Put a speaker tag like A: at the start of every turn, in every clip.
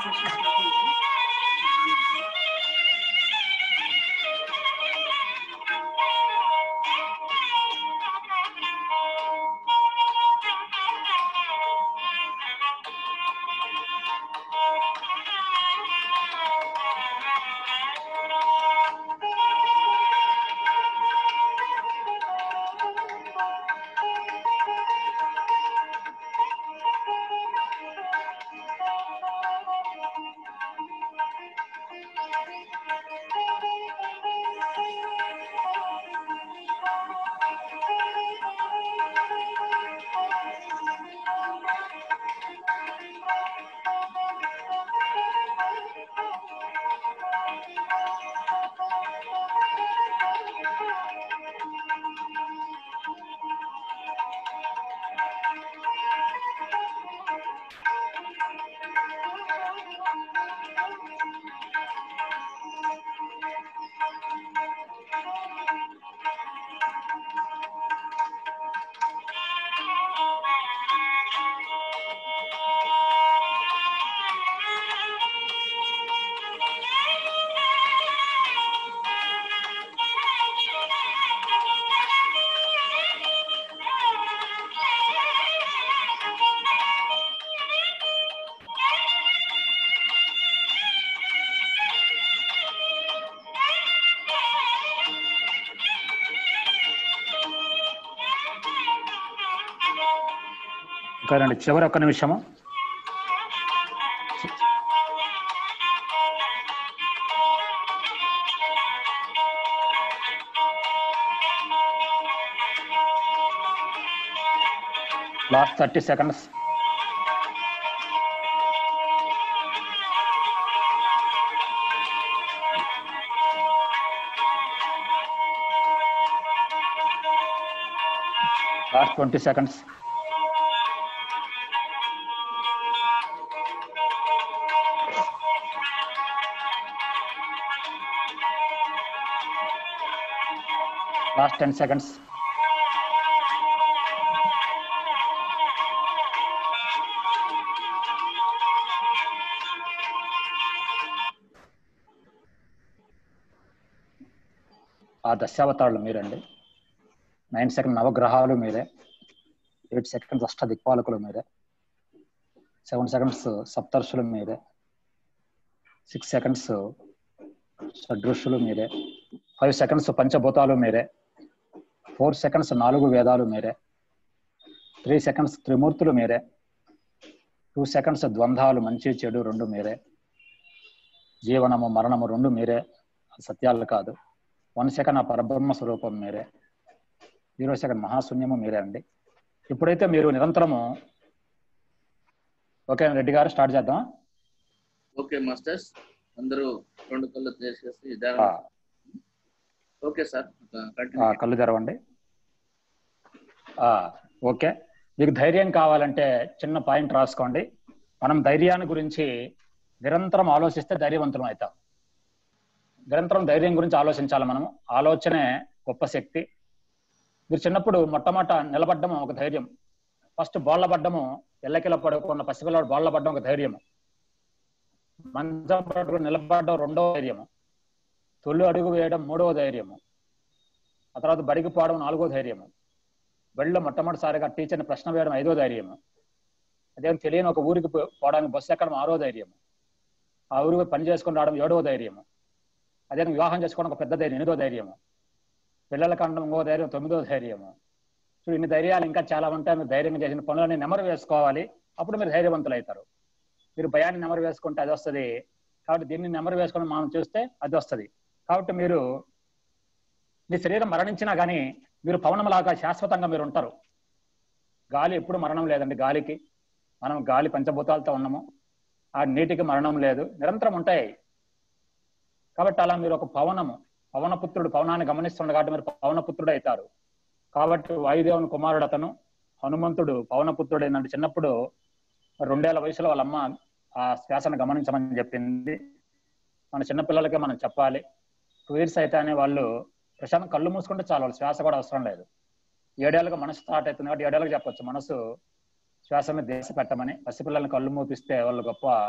A: ఓకేనండి చివరి ఒక్క నిమిషము last thirty seconds last twenty seconds last ten seconds ఆ దశావతారాలు మీరండి నైన్ సెకండ్ నవగ్రహాలు మీరే ఎయిట్ సెకండ్స్ అష్ట దిక్పాలకులు మీరే సెవెన్ సెకండ్స్ సప్తర్షులు మీరే సిక్స్ సెకండ్స్ షడ్రుషులు మీరే ఫైవ్ సెకండ్స్ పంచభూతాలు మీరే ఫోర్ సెకండ్స్ నాలుగు వేదాలు మీరే త్రీ సెకండ్స్ త్రిమూర్తులు మీరే టూ సెకండ్స్ ద్వంద్వాలు మంచి చెడు రెండు మీరే జీవనము మరణము రెండు మీరే అది సత్యాలు కాదు వన్ సెకండ్ ఆ పరబ్రహ్మ స్వరూపం మీరే జీరో సెకండ్ మహాశూన్యము మీరే అండి ఇప్పుడైతే మీరు నిరంతరము ఓకే రెడ్డి గారు స్టార్ట్ చేద్దాం
B: ఓకే మాస్టర్స్ అందరూ రెండు కళ్ళు చేసేసి
A: ఆ,
B: ఓకే సార్
A: ఆ,
B: కంటిన్యూ
A: కళ్ళు తెరవండి ఆ, ఓకే మీకు ధైర్యం కావాలంటే చిన్న పాయింట్ రాసుకోండి మనం ధైర్యాన్ని గురించి నిరంతరం ఆలోచిస్తే ధైర్యవంతులం అవుతాం నిరంతరం ధైర్యం గురించి ఆలోచించాలి మనం ఆలోచనే గొప్ప శక్తి మీరు చిన్నప్పుడు మొట్టమొదట నిలబడ్డము ఒక ధైర్యం ఫస్ట్ బోళ్ళ పడ్డము ఎల్లకిల పడుకున్న పసిపిల్లవాడు బోళ్ళ పడ్డం ఒక ధైర్యము మంచం పట్టుకుని నిలబడడం రెండవ ధైర్యము తొలి అడుగు వేయడం మూడవ ధైర్యము ఆ తర్వాత బడికి పోవడం నాలుగో ధైర్యము బడిలో మొట్టమొదటిసారిగా టీచర్ని ప్రశ్న వేయడం ఐదో ధైర్యము అదే తెలియని ఒక ఊరికి పో- పోవడానికి బస్సు ఎక్కడం ఆరో ధైర్యము ఆ ఊరికి పని చేసుకుని రావడం ఏడవ ధైర్యము అదే వివాహం చేసుకోవడం ఒక పెద్ద ధైర్యం ఎనిమిదో ధైర్యము పిల్లల కండం ఇంకో ధైర్యం తొమ్మిదో ధైర్యము సో ఇన్ని ధైర్యాలు ఇంకా చాలా ఉంటాయి మీరు ధైర్యంగా చేసిన పనులని నెమరు వేసుకోవాలి అప్పుడు మీరు ధైర్యవంతులు అవుతారు మీరు భయాన్ని నెమరు వేసుకుంటే అది వస్తుంది కాబట్టి దీన్ని నెమరు వేసుకొని మనం చూస్తే అది వస్తుంది కాబట్టి మీరు మీ శరీరం మరణించినా కానీ మీరు పవనంలాగా శాశ్వతంగా మీరు ఉంటారు గాలి ఎప్పుడు మరణం లేదండి గాలికి మనం గాలి పంచభూతాలతో ఉన్నాము ఆ నీటికి మరణం లేదు నిరంతరం ఉంటాయి కాబట్టి అలా మీరు ఒక పవనము పవనపుత్రుడు పవనాన్ని గమనిస్తుండ కాబట్టి మీరు పవనపుత్రుడు అవుతారు కాబట్టి వాయుదేవుని కుమారుడు అతను హనుమంతుడు పవనపుత్రుడు ఏంటంటే చిన్నప్పుడు రెండేళ్ల వయసులో వాళ్ళమ్మ ఆ శ్వాసను గమనించమని చెప్పింది మన చిన్నపిల్లలకే మనం చెప్పాలి టూ ఇయర్స్ అయితేనే వాళ్ళు ప్రశాంతం కళ్ళు మూసుకుంటే చాలు వాళ్ళు శ్వాస కూడా అవసరం లేదు ఏడేళ్ళగా మనసు స్టార్ట్ అవుతుంది కాబట్టి ఏడేళ్ళకి చెప్పొచ్చు మనసు శ్వాస మీద దేశ పెట్టమని పసిపిల్లల్ని కళ్ళు మూపిస్తే వాళ్ళు గొప్ప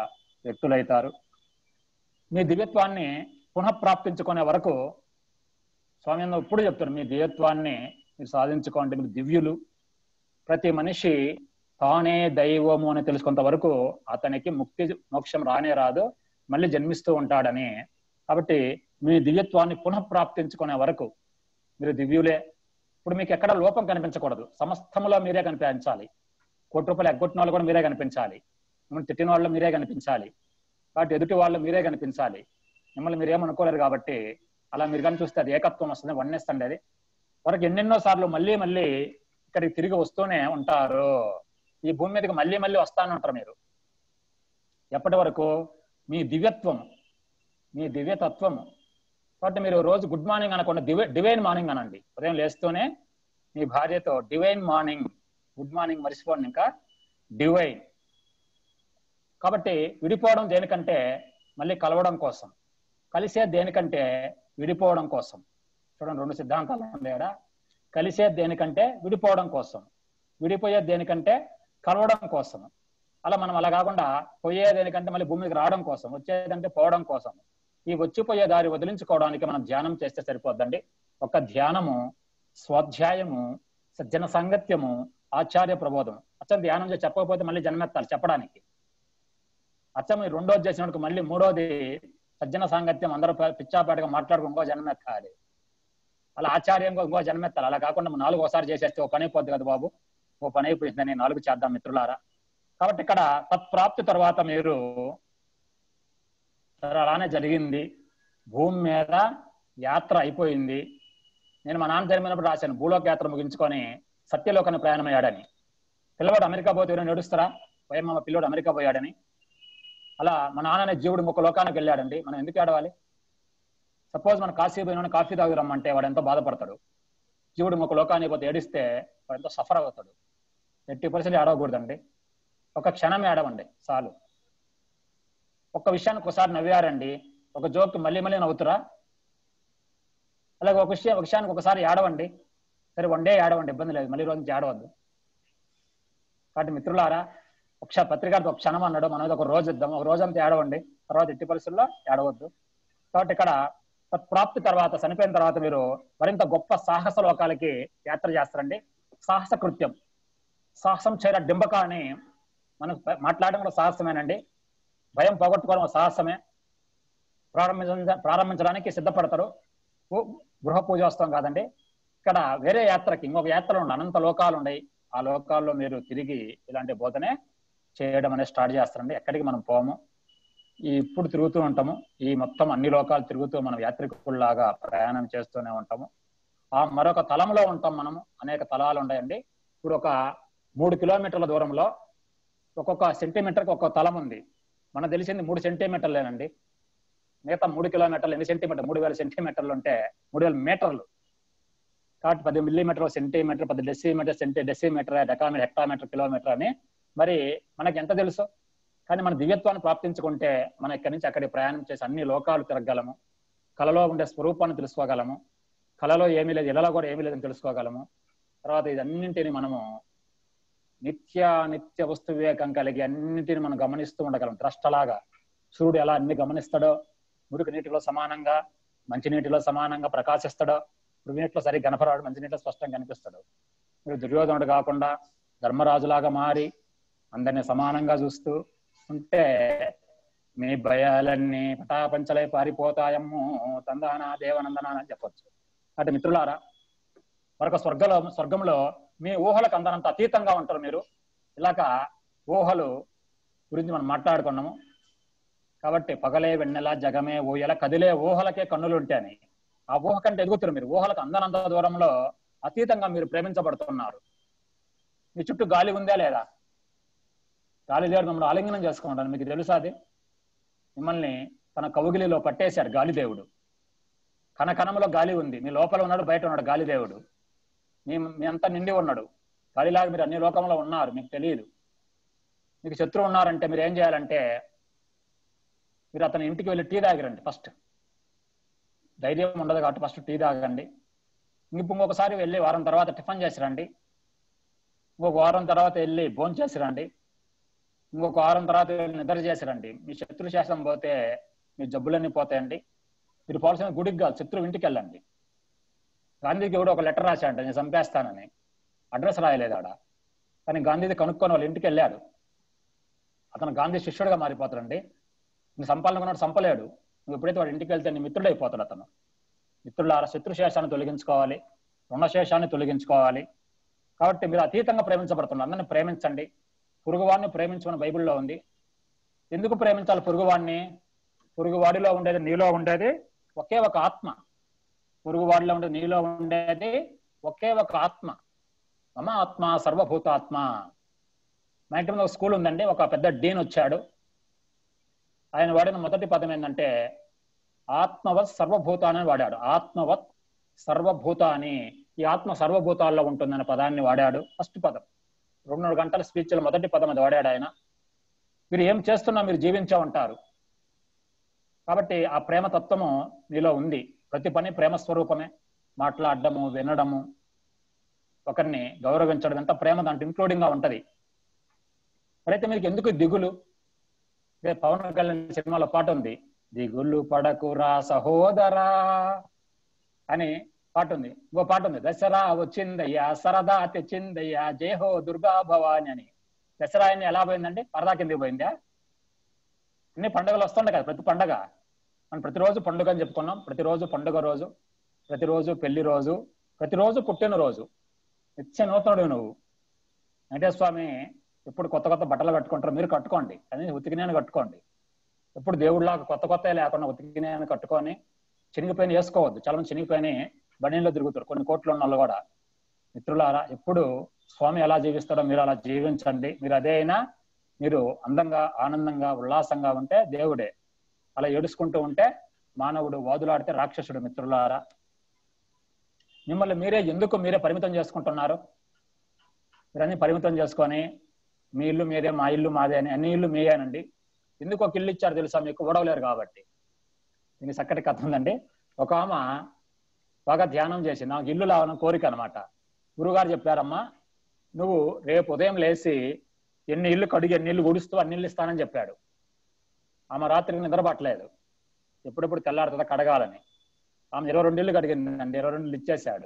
A: వ్యక్తులైతారు మీ దివ్యత్వాన్ని పునఃప్రాప్తించుకునే వరకు స్వామి అన్న ఇప్పుడు చెప్తారు మీ దివ్యత్వాన్ని మీరు సాధించుకోండి మీరు దివ్యులు ప్రతి మనిషి తానే దైవము అని తెలుసుకున్నంత వరకు అతనికి ముక్తి మోక్షం రానే రాదు మళ్ళీ జన్మిస్తూ ఉంటాడని కాబట్టి మీ దివ్యత్వాన్ని పునఃప్రాప్తించుకునే వరకు మీరు దివ్యులే ఇప్పుడు మీకు ఎక్కడ లోపం కనిపించకూడదు సమస్తములో మీరే కనిపించాలి కోటి రూపాయలు ఎగ్గొట్టిన వాళ్ళు కూడా మీరే కనిపించాలి మిమ్మల్ని తిట్టిన వాళ్ళు మీరే కనిపించాలి కాబట్టి ఎదుటి వాళ్ళు మీరే కనిపించాలి మిమ్మల్ని మీరేమనుకోలేరు కాబట్టి అలా మీరు కానీ చూస్తే అది ఏకత్వం వస్తుంది వన్నెస్ అండి అది వరకు ఎన్నెన్నో సార్లు మళ్ళీ మళ్ళీ ఇక్కడికి తిరిగి వస్తూనే ఉంటారు ఈ భూమి మీదకి మళ్ళీ మళ్ళీ వస్తానే ఉంటారు మీరు ఎప్పటి వరకు మీ దివ్యత్వం మీ దివ్యతత్వము కాబట్టి మీరు రోజు గుడ్ మార్నింగ్ అనకుండా డివై డివైన్ మార్నింగ్ అనండి ఉదయం లేస్తూనే మీ భార్యతో డివైన్ మార్నింగ్ గుడ్ మార్నింగ్ మర్చిపోండి ఇంకా డివైన్ కాబట్టి విడిపోవడం దేనికంటే మళ్ళీ కలవడం కోసం కలిసే దేనికంటే విడిపోవడం కోసం చూడండి రెండు సిద్ధాంతాలు ఉండేడా కలిసే దేనికంటే విడిపోవడం కోసం విడిపోయేది దేనికంటే కలవడం కోసం అలా మనం అలా కాకుండా పోయే దేనికంటే మళ్ళీ భూమికి రావడం కోసం వచ్చేదంటే పోవడం కోసం ఈ వచ్చిపోయే దారి వదిలించుకోవడానికి మనం ధ్యానం చేస్తే సరిపోద్దండి ఒక ధ్యానము స్వాధ్యాయము సజ్జన సాంగత్యము ఆచార్య ప్రబోధం అచ్చం ధ్యానం చేసి చెప్పకపోతే మళ్ళీ జన్మెత్తాలి చెప్పడానికి అచ్చం ఈ రెండోది చేసినప్పుడు మళ్ళీ మూడోది సజ్జన సాంగత్యం అందరూ ప- పిచ్చాపాటిగా మాట్లాడుకో ఇంకో జన్మెత్తాలి అలా ఆచార్యంగా ఇంకో జన్మెత్తాలి అలా కాకుండా మనం నాలుగు ఒకసారి చేసేస్తే ఓ పని అయిపోద్ది కదా బాబు ఓ పని అయిపోయిందని నాలుగు చేద్దాం మిత్రులారా కాబట్టి ఇక్కడ తత్ప్రాప్తి తర్వాత మీరు సరే అలానే జరిగింది భూమి మీద యాత్ర అయిపోయింది నేను మా నాన్న జరిగినప్పుడు రాశాను భూలోక యాత్ర ముగించుకొని సత్యలోకాన్ని ప్రయాణమయ్యాడని పిల్లవాడు అమెరికా పోతే ఎవరైనా నడుస్తారా పోయమ్మ పిల్లోడు అమెరికా పోయాడని అలా మా నాన్ననే జీవుడు ఇంకొక లోకానికి వెళ్ళాడండి మనం ఎందుకు ఏడవాలి సపోజ్ మన కాశీ పోయిన కాఫీ తాగి రమ్మంటే వాడు ఎంతో బాధపడతాడు జీవుడు ఇంకొక లోకానికి పోతే ఏడిస్తే వాడు ఎంతో సఫర్ అవుతాడు ఎట్టి పరిస్థితి ఏడవకూడదండి ఒక క్షణం ఏడవండి చాలు ఒక్క విషయానికి ఒకసారి నవ్వారండి ఒక జోక్ మళ్ళీ మళ్ళీ నవ్వుతురా అలాగే ఒక విషయం ఒక విషయానికి ఒకసారి ఏడవండి సరే వన్ డే ఏడవండి ఇబ్బంది లేదు మళ్ళీ రోజు నుంచి ఏడవద్దు కాబట్టి మిత్రులారా ఒక పత్రికారికి ఒక క్షణం అన్నాడు మనం ఏదో ఒక రోజు ఇద్దాం ఒక రోజంతా ఏడవండి తర్వాత ఎట్టి పరిస్థితుల్లో ఏడవద్దు కాబట్టి ఇక్కడ ప్రాప్తి తర్వాత చనిపోయిన తర్వాత మీరు మరింత గొప్ప సాహస లోకాలకి యాత్ర చేస్తారండి సాహస కృత్యం సాహసం చేర డింబక అని మనం మాట్లాడడం కూడా సాహసమేనండి భయం పోగొట్టుకోవడం ఒక సాహసమే ప్రారంభించ ప్రారంభించడానికి సిద్ధపడతారు పూ- గృహ పూజ వస్తాం కాదండి ఇక్కడ వేరే యాత్రకి ఇంకొక యాత్రలు ఉన్నాయి అనంత లోకాలు ఉన్నాయి ఆ లోకాల్లో మీరు తిరిగి ఇలాంటి బోధనే చేయడం అనేది స్టార్ట్ చేస్తారండి ఎక్కడికి మనం పోము ఈ ఇప్పుడు తిరుగుతూ ఉంటాము ఈ మొత్తం అన్ని లోకాలు తిరుగుతూ మనం యాత్రికుల్లాగా ప్రయాణం చేస్తూనే ఉంటాము ఆ మరొక తలంలో ఉంటాం మనము అనేక తలాలు ఉన్నాయండి ఇప్పుడు ఒక మూడు కిలోమీటర్ల దూరంలో ఒక్కొక్క సెంటీమీటర్కి ఒక్కొక్క తలం ఉంది మనకు తెలిసింది మూడు సెంటీమీటర్లేనండి మిగతా మూడు కిలోమీటర్లు ఎన్ని సెంటీమీటర్ మూడు వేల సెంటీమీటర్లు ఉంటే మూడు వేల మీటర్లు కాబట్టి పది మిల్లీమీటర్ సెంటీమీటర్ పది decimetre centi decimetre decametre hectometre kilometre అని మరి మనకి ఎంత తెలుసు కానీ మన దివ్యత్వాన్ని ప్రాప్తించుకుంటే మనం ఇక్కడి నుంచి అక్కడికి ప్రయాణం చేసి అన్ని లోకాలు తిరగలము కళలో ఉండే స్వరూపాన్ని తెలుసుకోగలము కళలో ఏమీ లేదు ఇళ్ళలో కూడా ఏమీ లేదని తెలుసుకోగలము తర్వాత ఇదన్నింటిని మనము నిత్య నిత్య వస్తు వివేకం కలిగి అన్నింటిని మనం గమనిస్తూ ఉండగలం ద్రష్టలాగా సూర్యుడు ఎలా అన్ని గమనిస్తాడో మురికి నీటిలో సమానంగా మంచినీటిలో సమానంగా ప్రకాశిస్తాడో నీటిలో సరిగ్గా కనపరాడు మంచినీటిలో స్పష్టంగా కనిపిస్తాడు మీరు దుర్యోధనుడు కాకుండా ధర్మరాజులాగా మారి అందరిని సమానంగా చూస్తూ ఉంటే మీ భయాలన్నీ పటాపంచలై పారిపోతాయమ్ము తందాన దేవనందన అని చెప్పొచ్చు అంటే మిత్రులారా మరొక స్వర్గంలో స్వర్గంలో మీ ఊహలకు అందనంత అతీతంగా ఉంటారు మీరు ఇలాగ ఊహలు గురించి మనం మాట్లాడుకున్నాము కాబట్టి పగలే వెన్నెల జగమే ఊయల కదిలే ఊహలకే కన్నులు ఉంటాయని ఆ ఊహ కంటే ఎదుగుతారు మీరు ఊహలకు అందనంత దూరంలో అతీతంగా మీరు ప్రేమించబడుతున్నారు మీ చుట్టూ గాలి ఉందా లేదా గాలి దేవుడు మిమ్మల్ని ఆలింగనం చేసుకుంటాను మీకు తెలుసా అది మిమ్మల్ని తన కవుగిలిలో పట్టేశారు గాలిదేవుడు కణకణంలో గాలి ఉంది మీ లోపల ఉన్నాడు బయట ఉన్నాడు గాలిదేవుడు మీ మీ అంతా నిండి ఉన్నాడు గాలిలాగా మీరు అన్ని లోకంలో ఉన్నారు మీకు తెలియదు మీకు శత్రువు ఉన్నారంటే మీరు ఏం చేయాలంటే మీరు అతని ఇంటికి వెళ్ళి టీ తాగిరండి ఫస్ట్ ధైర్యం ఉండదు కాబట్టి ఫస్ట్ టీ తాగండి ఇంక ఇంకొకసారి వెళ్ళి వారం తర్వాత టిఫిన్ చేసి రండి ఇంకొక వారం తర్వాత వెళ్ళి భోజనం చేసి రండి ఇంకొక వారం తర్వాత వీళ్ళు నిద్ర చేశారండి మీ శత్రు శాసనం పోతే మీ జబ్బులన్నీ పోతాయండి మీరు పోవాల్సిన గుడికి కాదు శత్రువు ఇంటికి వెళ్ళండి గాంధీకి ఎవడో ఒక లెటర్ రాశాడంట నేను చంపేస్తానని అడ్రస్ రాయలేదు ఆడ కానీ గాంధీది కనుక్కొని వాళ్ళ ఇంటికి వెళ్ళాడు అతను గాంధీ శిష్యుడిగా మారిపోతాడండి నువ్వు సంపాలనుకున్నాడు సంపలేడు నువ్వు ఎప్పుడైతే వాడి ఇంటికి వెళ్తే నీ మిత్రుడైపోతాడు అతను మిత్రులారా శత్రు శేషాన్ని తొలగించుకోవాలి రుణశేషాన్ని తొలగించుకోవాలి కాబట్టి మీరు అతీతంగా ప్రేమించబడుతున్నారు అందరిని ప్రేమించండి పొరుగువాడిని ప్రేమించమని బైబిల్లో ఉంది ఎందుకు ప్రేమించాలి పొరుగువాడిని పొరుగువాడిలో ఉండేది నీలో ఉండేది ఒకే ఒక ఆత్మ పొరుగువాడిలో ఉండేది నీలో ఉండేది ఒకే ఒక ఆత్మ మమ ఆత్మ సర్వభూతాత్మ మా ఇంటి ముందు ఒక స్కూల్ ఉందండి ఒక పెద్ద డీన్ వచ్చాడు ఆయన వాడిన మొదటి పదం ఏంటంటే ఆత్మవత్ సర్వభూతాన్ని వాడాడు ఆత్మవత్ సర్వభూతాని ఈ ఆత్మ సర్వభూతాల్లో ఉంటుందనే పదాన్ని వాడాడు ఫస్ట్ పదం రెండున్నర గంటల స్పీచ్లో మొదటి పదం అది వాడాడు ఆయన మీరు ఏం చేస్తున్నా మీరు జీవించే ఉంటారు కాబట్టి ఆ ప్రేమ తత్వము నీలో ఉంది ప్రతి పని ప్రేమ స్వరూపమే మాట్లాడడము వినడము ఒకరిని గౌరవించడం ఎంత ప్రేమ దాంట్లో ఇంక్లూడింగ్ గా ఉంటది మరైతే మీకు ఎందుకు దిగులు ఇదే పవన్ కళ్యాణ్ సినిమాలో పాట ఉంది దిగులు పడకురా సహోదరా అని పాట ఉంది ఇంకో పాట ఉంది దసరా వచ్చిందయ్యా సరదా తెచ్చిందయ్యా జయహో దుర్గా భవాని అని దసరా అని ఎలా పోయిందండి పరదా కిందకి పోయిందా అన్ని పండుగలు వస్తుండే కదా ప్రతి పండగ మనం ప్రతిరోజు పండుగ అని చెప్పుకున్నాం ప్రతిరోజు పండుగ రోజు ప్రతిరోజు పెళ్లి రోజు ప్రతిరోజు పుట్టిన రోజు నిత్య నూతనుడు నువ్వు వెంకటేశ్వర స్వామి ఎప్పుడు కొత్త కొత్త బట్టలు కట్టుకుంటారో మీరు కట్టుకోండి కానీ ఉతికినేను కట్టుకోండి ఎప్పుడు దేవుడిలాగా కొత్త కొత్త లేకుండా ఉతికినేను కట్టుకొని చినిగిపోయిన వేసుకోవద్దు చాలా మంది చినిగిపోయిన బండిలో తిరుగుతారు కొన్ని కోట్లు ఉన్న వాళ్ళు కూడా మిత్రులారా ఎప్పుడు స్వామి ఎలా జీవిస్తాడో మీరు అలా జీవించండి మీరు అదే అయినా మీరు అందంగా ఆనందంగా ఉల్లాసంగా ఉంటే దేవుడే అలా ఏడుచుకుంటూ ఉంటే మానవుడు వాదులాడితే రాక్షసుడు మిత్రులారా మిమ్మల్ని మీరే ఎందుకు మీరే పరిమితం చేసుకుంటున్నారు మీరన్నీ పరిమితం చేసుకొని మీ ఇల్లు మీదే మా ఇల్లు మాదే అని అన్ని ఇల్లు మీయేనండి ఎందుకు ఒక ఇల్లు ఇచ్చారు తెలుసా మీకు ఓడవలేరు కాబట్టి దీనికి చక్కటి కథ ఉందండి ఒక ఆమె బాగా ధ్యానం చేసి నాకు ఇల్లు లావడం కోరిక అనమాట గురుగారు చెప్పారమ్మా నువ్వు రేపు ఉదయం లేచి ఎన్ని ఇల్లు కడిగి ఎన్ని ఇల్లు గుడుస్తూ అన్ని ఇల్లు ఇస్తానని చెప్పాడు ఆమె రాత్రికి నిద్రపట్టలేదు ఎప్పుడెప్పుడు తెల్లారుతుందో కడగాలని ఆమె ఇరవై రెండు ఇల్లు కడిగిందండి ఇరవై రెండు ఇల్లు ఇచ్చేసాడు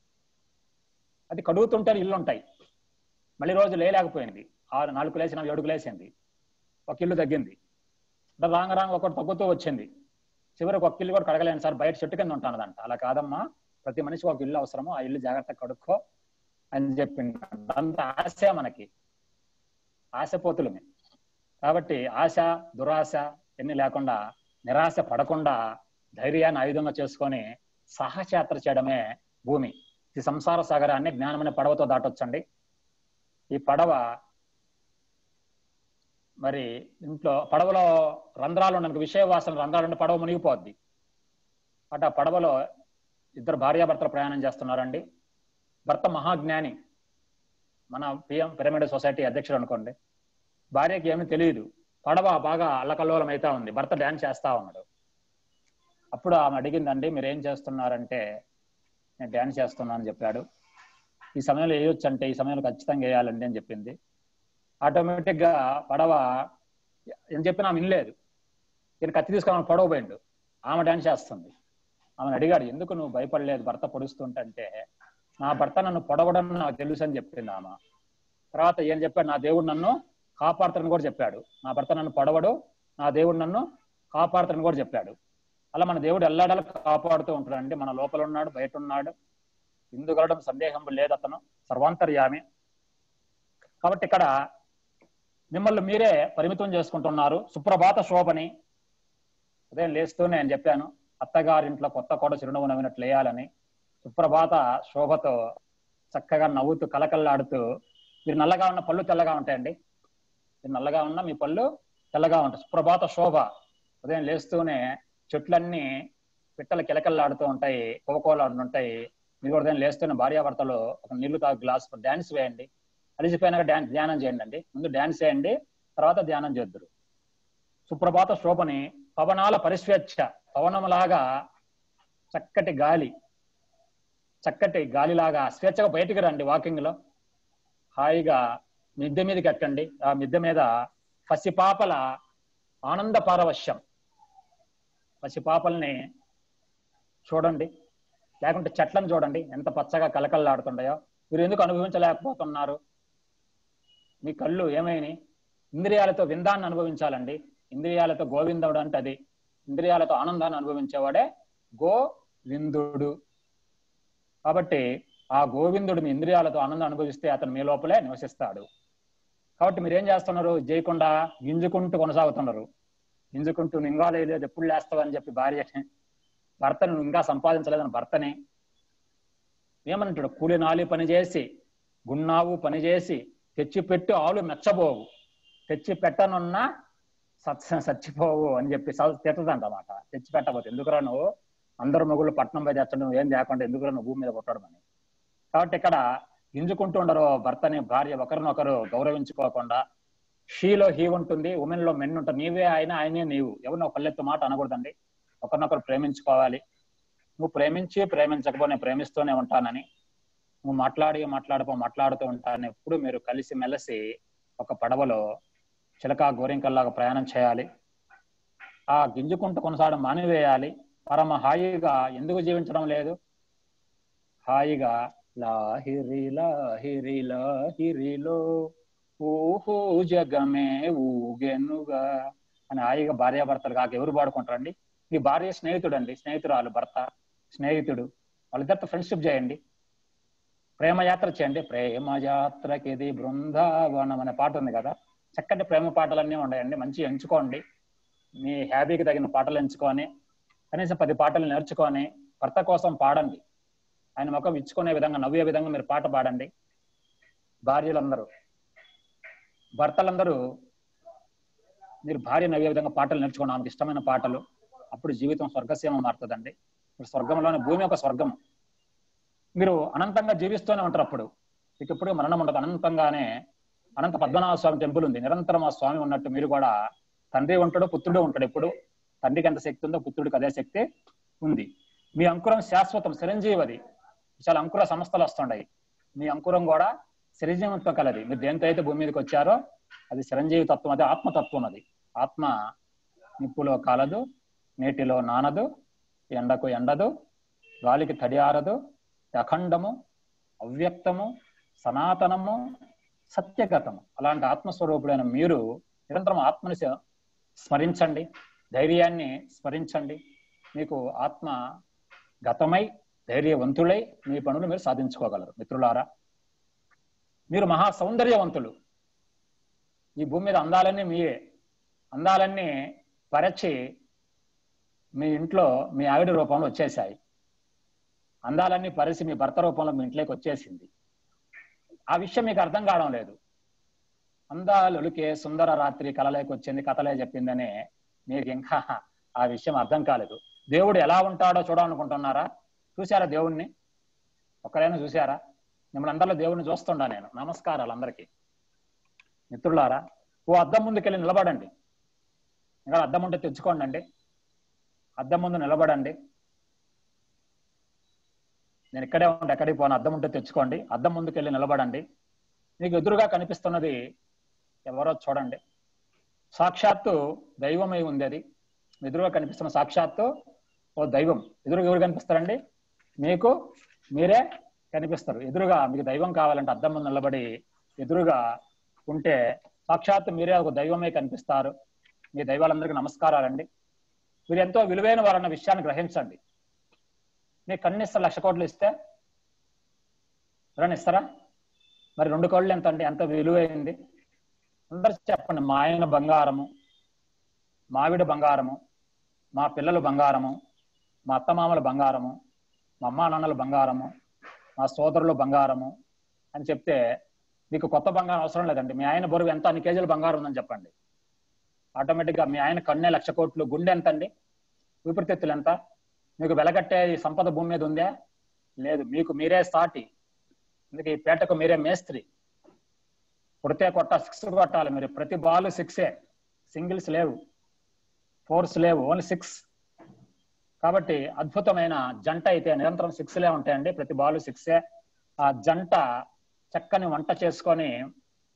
A: అది కడుగుతుంటే ఇల్లు ఉంటాయి మళ్ళీ రోజు లేలేకపోయింది ఆరు నాలుగు లేసిన ఏడుగు లేసింది ఒక ఇల్లు తగ్గింది అంటే రాంగ రాంగ ఒకటి తగ్గుతూ వచ్చింది చివరికి ఒక ఇల్లు కూడా కడగలేను సార్ బయట చెట్టు కింద ఉంటానదంట అలా కాదమ్మా ప్రతి మనిషికి ఒక ఇల్లు అవసరము ఆ ఇల్లు జాగ్రత్తగా కడుక్కో అని చెప్పింది అంత ఆశ మనకి ఆశపోతులమే కాబట్టి ఆశ దురాశ ఎన్ని లేకుండా నిరాశ పడకుండా ధైర్యాన్ని ఆయుధంగా చేసుకొని సాహసయాత్ర చేయడమే భూమి ఈ సంసార సాగరాన్ని జ్ఞానమైన పడవతో దాటొచ్చండి ఈ పడవ మరి ఇంట్లో పడవలో రంధ్రాలు ఉన్నాయి విషయ వాసన రంధ్రాలు ఉంటే పడవ మునిగిపోద్ది అటు ఆ పడవలో ఇద్దరు భార్యాభర్తలు ప్రయాణం చేస్తున్నారండి భర్త మహాజ్ఞాని మన పిఎం పిరమిడ్ సొసైటీ అధ్యక్షుడు అనుకోండి భార్యకి ఏమీ తెలియదు పడవ బాగా అల్లకల్లోలం అవుతా ఉంది భర్త డ్యాన్స్ చేస్తా ఉన్నాడు అప్పుడు ఆమె అడిగిందండి మీరు ఏం చేస్తున్నారంటే నేను డ్యాన్స్ చేస్తున్నాను అని చెప్పాడు ఈ సమయంలో వేయొచ్చు అంటే ఈ సమయంలో ఖచ్చితంగా వేయాలండి అని చెప్పింది ఆటోమేటిక్ గా పడవ ఏం చెప్పినా ఆమె వినలేదు ఈయన కత్తి తీసుకుని పడవ పోయిండు ఆమె డ్యాన్స్ చేస్తుంది ఆమెను అడిగాడు ఎందుకు నువ్వు భయపడలేదు భర్త పొడుస్తుంటే నా భర్త నన్ను పొడవడం నాకు తెలుసు అని చెప్పింది ఆమె తర్వాత ఏం చెప్పాడు నా దేవుడు నన్ను కాపాడుతాడని కూడా చెప్పాడు నా భర్త నన్ను పొడవడు నా దేవుడు నన్ను కాపాడుతాడని కూడా చెప్పాడు అలా మన దేవుడు ఎల్లడల కాపాడుతూ ఉంటాడండి మన లోపల ఉన్నాడు బయట ఉన్నాడు ఇందుగలడం సందేహం లేదు అతను సర్వాంతర్యామి కాబట్టి ఇక్కడ మిమ్మల్ని మీరే పరిమితం చేసుకుంటున్నారు సుప్రభాత శోభని ఉదయం లేస్తూ నేను చెప్పాను అత్తగారింట్లో కొత్త కోట చిరునవ్వు నవ్వినట్లు వేయాలని సుప్రభాత శోభతో చక్కగా నవ్వుతూ కలకల్లాడుతూ మీరు నల్లగా ఉన్న పళ్ళు తెల్లగా ఉంటాయండి మీరు నల్లగా ఉన్న మీ పళ్ళు తెల్లగా ఉంటాయి సుప్రభాత శోభ ఉదయం లేస్తూనే చెట్లన్నీ పిట్టలు కిలకల్లాడుతూ ఉంటాయి కోకోలాడుతుంటాయి మీరు కూడా ఉదయం లేస్తూనే భార్యాభర్తలు ఒక నీళ్లు తాగు గ్లాస్ డ్యాన్స్ వేయండి అలిసిపోయినాక డ్యాన్స్ ధ్యానం చేయండి అండి ముందు డ్యాన్స్ చేయండి తర్వాత ధ్యానం చేద్దరు సుప్రభాత శోభని పవనాల పరిస్వేచ్ఛ పవనములాగా చక్కటి గాలి చక్కటి గాలిలాగా స్వేచ్ఛగా బయటికి రండి వాకింగ్ లో హాయిగా మిద్దె మీదకి ఎక్కండి ఆ మిద్దె మీద పసిపాపల ఆనంద పారవశ్యం పసిపాపల్ని చూడండి లేకుంటే చెట్లను చూడండి ఎంత పచ్చగా కలకల్లాడుతుంటాయో మీరు ఎందుకు అనుభవించలేకపోతున్నారు మీ కళ్ళు ఏమైనాయి ఇంద్రియాలతో విందాన్ని అనుభవించాలండి ఇంద్రియాలతో గోవిందుడు అంటే అది ఇంద్రియాలతో ఆనందాన్ని అనుభవించేవాడే గోవిందుడు కాబట్టి ఆ గోవిందుడు మీ ఇంద్రియాలతో ఆనందం అనుభవిస్తే అతను మీ లోపలే నివసిస్తాడు కాబట్టి మీరు ఏం చేస్తున్నారు చేయకుండా గింజుకుంటూ కొనసాగుతున్నారు గింజుకుంటూ నువ్వు ఇంకా లేదు ఎప్పుడు లేస్తావని చెప్పి భార్య భర్తను నువ్వు ఇంకా సంపాదించలేదని భర్తని ఏమంటాడు కూలి నాలి పని చేసి గున్నావు పని చేసి తెచ్చి పెట్టి ఆలు మెచ్చబోవు తెచ్చి పెట్టనున్నా సత్య చచ్చిపోవు అని చెప్పి తిట్టదంటమాట తెచ్చి పెట్టబోతు ఎందుకురా నువ్వు అందరు మొగుళ్ళు పట్నం పోయి తెచ్చడం నువ్వు ఏం లేకుండా ఎందుకురా నువ్వు భూమి మీద కొట్టడం అని కాబట్టి ఇక్కడ గింజుకుంటూ ఉండరు భర్తని భార్య ఒకరినొకరు గౌరవించుకోకుండా షీలో హీ ఉంటుంది ఉమెన్ లో మెన్ ఉంటుంది నీవే ఆయన ఆయనే నీవు ఎవరినో పల్లెత్తు మాట అనకూడదండి ఒకరినొకరు ప్రేమించుకోవాలి నువ్వు ప్రేమించి ప్రేమించకపో నేను ప్రేమిస్తూనే ఉంటానని నువ్వు మాట్లాడి మాట్లాడపో మాట్లాడుతూ ఉంటానని ఎప్పుడు మీరు కలిసి మెలిసి ఒక పడవలో చిలక గోరింకల్లాగా ప్రయాణం చేయాలి ఆ గింజుకుంటూ కొనసాగడం మానివేయాలి పరమ హాయిగా ఎందుకు జీవించడం లేదు హాయిగా లాహిరి లాహిరి లాహిరిలో ఊహూ జగమే ఊగెనుగా అని హాయిగా భార్యాభర్తలు కాక ఎవరు పాడుకుంటారండి మీ భార్య స్నేహితుడు అండి స్నేహితురాలు భర్త స్నేహితుడు వాళ్ళిద్దరితో ఫ్రెండ్షిప్ చేయండి ప్రేమ యాత్ర చేయండి ప్రేమ యాత్రకి ఇది బృందావనం అనే పాట ఉంది కదా చక్కటి ప్రేమ పాటలన్నీ ఉన్నాయండి మంచి ఎంచుకోండి మీ హ్యాబీకి తగిన పాటలు ఎంచుకొని కనీసం పది పాటలు నేర్చుకొని భర్త కోసం పాడండి ఆయన ముఖం ఇచ్చుకునే విధంగా నవ్వే విధంగా మీరు పాట పాడండి భార్యలందరూ భర్తలందరూ మీరు భార్య నవ్వే విధంగా పాటలు నేర్చుకోండి ఆమెకు ఇష్టమైన పాటలు అప్పుడు జీవితం స్వర్గసీమ మారుతుందండి ఇప్పుడు స్వర్గంలోని భూమి ఒక స్వర్గం మీరు అనంతంగా జీవిస్తూనే ఉంటారు అప్పుడు మీకు ఎప్పుడు మరణం ఉండదు అనంతంగానే అనంత పద్మనాభ స్వామి టెంపుల్ ఉంది నిరంతరం ఆ స్వామి ఉన్నట్టు మీరు కూడా తండ్రి ఉంటాడు పుత్రుడు ఉంటాడు ఎప్పుడు తండ్రికి ఎంత శక్తి ఉందో పుత్రుడికి అదే శక్తి ఉంది మీ అంకురం శాశ్వతం చిరంజీవది చాలా అంకుర సంస్థలు వస్తుండయి మీ అంకురం కూడా చిరంజీవిత్వం కలది మీరు దేంతో అయితే భూమి మీదకి వచ్చారో అది చిరంజీవి తత్వం అది ఆత్మతత్వం అది ఆత్మ నిప్పులో కాలదు నీటిలో నానదు ఎండకు ఎండదు గాలికి తడియారదు అఖండము అవ్యక్తము సనాతనము సత్యగతము అలాంటి ఆత్మస్వరూపుడైన మీరు నిరంతరం ఆత్మని స్మరించండి ధైర్యాన్ని స్మరించండి మీకు ఆత్మ గతమై ధైర్యవంతులై మీ పనులు మీరు సాధించుకోగలరు మిత్రులారా మీరు మహా సౌందర్యవంతులు ఈ భూమి మీద అందాలన్నీ మీయే అందాలన్నీ పరచి మీ ఇంట్లో మీ ఆవిడ రూపంలో వచ్చేసాయి అందాలన్నీ పరిచి మీ భర్త రూపంలో మీ ఇంట్లోకి వచ్చేసింది ఆ విషయం మీకు అర్థం కావడం లేదు అందాలొలికే సుందర రాత్రి కలలేకి వచ్చింది కథలే చెప్పిందని మీకు ఇంకా ఆ విషయం అర్థం కాలేదు దేవుడు ఎలా ఉంటాడో చూడాలనుకుంటున్నారా చూసారా దేవుణ్ణి ఒక్కరైనా చూసారా మిమ్మల్ని అందరిలో దేవుణ్ణి చూస్తుండా నేను నమస్కారాలు అందరికీ మిత్రులారా ఓ అద్దం ముందుకెళ్ళి నిలబడండి ఇంకా అద్దం ఉంటే తెచ్చుకోండి అండి అద్దం ముందు నిలబడండి నేను ఇక్కడే ఉండి ఎక్కడికి పోను అద్దం ఉంటే తెచ్చుకోండి అద్దం ముందుకెళ్ళి నిలబడండి మీకు ఎదురుగా కనిపిస్తున్నది ఎవరో చూడండి సాక్షాత్తు దైవమై ఉంది అది ఎదురుగా కనిపిస్తున్న సాక్షాత్తు ఓ దైవం ఎదురుగా ఎవరు కనిపిస్తారండి మీకు మీరే కనిపిస్తారు ఎదురుగా మీకు దైవం కావాలంటే అద్దం ముందు నిలబడి ఎదురుగా ఉంటే సాక్షాత్తు మీరే ఒక దైవమే కనిపిస్తారు మీ దైవాలందరికీ నమస్కారాలండి మీరు ఎంతో విలువైన వారన్న విషయాన్ని గ్రహించండి మీకు కన్నిస్తారు లక్ష కోట్లు ఇస్తే ఎవరైనా ఇస్తారా మరి రెండు కోళ్ళు ఎంత అండి ఎంత విలువైంది అందరు చెప్పండి మా ఆయన బంగారము మావిడ బంగారము మా పిల్లలు బంగారము మా అత్తమామల బంగారము మా అమ్మా నాన్నల బంగారము మా సోదరులు బంగారము అని చెప్తే మీకు కొత్త బంగారం అవసరం లేదండి మీ ఆయన బరువు ఎంత అన్ని కేజీల బంగారం ఉందని చెప్పండి ఆటోమేటిక్గా మీ ఆయన కన్నే లక్ష కోట్లు గుండె ఎంత అండి ఊపిరితిత్తులు ఎంత మీకు వెలగట్టే ఈ సంపద భూమి మీద ఉందా లేదు మీకు మీరే సాటి అందుకే ఈ పేటకు మీరే మేస్త్రి కొడితే కొట్ట సిక్స్ కొట్టాలి మీరు ప్రతి బాల్ సిక్సే సింగిల్స్ లేవు ఫోర్స్ లేవు ఓన్లీ సిక్స్ కాబట్టి అద్భుతమైన జంట అయితే నిరంతరం సిక్స్లే ఉంటాయండి ప్రతి బాల్ సిక్సే ఆ జంట చక్కని వంట చేసుకొని